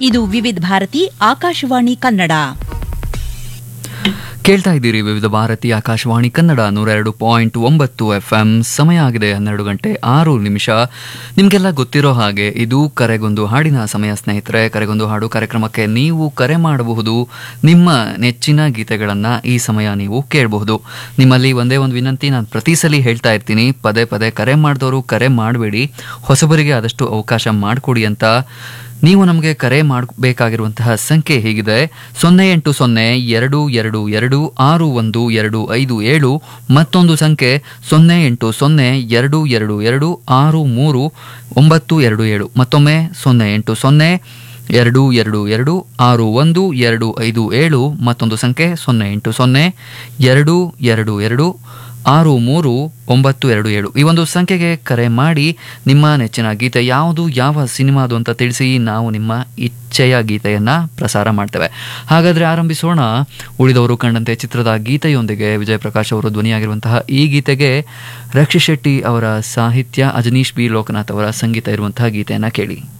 ಇದು ವಿವಿಧ ಭಾರತಿ ಆಕಾಶವಾಣಿ ಕನ್ನಡ ಕೇಳ್ತಾ ಇದ್ದೀರಿ ವಿವಿಧ ಭಾರತಿ ಆಕಾಶವಾಣಿ ಕನ್ನಡ ನೂರ ಎರಡು ಪಾಯಿಂಟ್ ಒಂಬತ್ತು ಎಫ್ ಎಂ ಸಮಯ ಆಗಿದೆ ಹನ್ನೆರಡು ಗಂಟೆ ಆರು ನಿಮಿಷ ನಿಮಗೆಲ್ಲ ಗೊತ್ತಿರೋ ಹಾಗೆ ಇದು ಕರೆಗೊಂದು ಹಾಡಿನ ಸಮಯ ಸ್ನೇಹಿತರೆ ಕರೆಗೊಂದು ಹಾಡು ಕಾರ್ಯಕ್ರಮಕ್ಕೆ ನೀವು ಕರೆ ಮಾಡಬಹುದು ನಿಮ್ಮ ನೆಚ್ಚಿನ ಗೀತೆಗಳನ್ನು ಈ ಸಮಯ ನೀವು ಕೇಳಬಹುದು ನಿಮ್ಮಲ್ಲಿ ಒಂದೇ ಒಂದು ವಿನಂತಿ ನಾನು ಪ್ರತಿ ಸಲ ಹೇಳ್ತಾ ಇರ್ತೀನಿ ಪದೇ ಪದೇ ಕರೆ ಮಾಡಿದವರು ಕರೆ ಮಾಡಬೇಡಿ ಹೊಸಬರಿಗೆ ಆದಷ್ಟು ಅವಕಾಶ ಮಾಡಿಕೊಡಿ ಅಂತ ನೀವು ನಮಗೆ ಕರೆ ಮಾಡಬೇಕಾಗಿರುವಂತಹ ಸಂಖ್ಯೆ ಹೀಗಿದೆ ಸೊನ್ನೆ ಎಂಟು ಸೊನ್ನೆ ಎರಡು ಎರಡು ಎರಡು ಆರು ಒಂದು ಎರಡು ಐದು ಏಳು ಮತ್ತೊಂದು ಸಂಖ್ಯೆ ಸೊನ್ನೆ ಎಂಟು ಸೊನ್ನೆ ಎರಡು ಎರಡು ಎರಡು ಆರು ಮೂರು ಒಂಬತ್ತು ಎರಡು ಏಳು ಮತ್ತೊಮ್ಮೆ ಸೊನ್ನೆ ಎಂಟು ಸೊನ್ನೆ ಎರಡು ಎರಡು ಎರಡು ಆರು ಒಂದು ಎರಡು ಐದು ಏಳು ಮತ್ತೊಂದು ಸಂಖ್ಯೆ ಸೊನ್ನೆ ಎಂಟು ಸೊನ್ನೆ ಎರಡು ಎರಡು ಎರಡು ಆರು ಮೂರು ಒಂಬತ್ತು ಎರಡು ಏಳು ಈ ಒಂದು ಸಂಖ್ಯೆಗೆ ಕರೆ ಮಾಡಿ ನಿಮ್ಮ ನೆಚ್ಚಿನ ಗೀತೆ ಯಾವುದು ಯಾವ ಸಿನಿಮಾದು ಅಂತ ತಿಳಿಸಿ ನಾವು ನಿಮ್ಮ ಇಚ್ಛೆಯ ಗೀತೆಯನ್ನು ಪ್ರಸಾರ ಮಾಡ್ತೇವೆ ಹಾಗಾದರೆ ಆರಂಭಿಸೋಣ ಉಳಿದವರು ಕಂಡಂತೆ ಚಿತ್ರದ ಗೀತೆಯೊಂದಿಗೆ ವಿಜಯ್ ಪ್ರಕಾಶ್ ಅವರು ಧ್ವನಿಯಾಗಿರುವಂತಹ ಈ ಗೀತೆಗೆ ರಕ್ಷಿ ಶೆಟ್ಟಿ ಅವರ ಸಾಹಿತ್ಯ ಅಜನೀಶ್ ಬಿ ಲೋಕನಾಥ್ ಅವರ ಸಂಗೀತ ಇರುವಂತಹ ಗೀತೆಯನ್ನು ಕೇಳಿ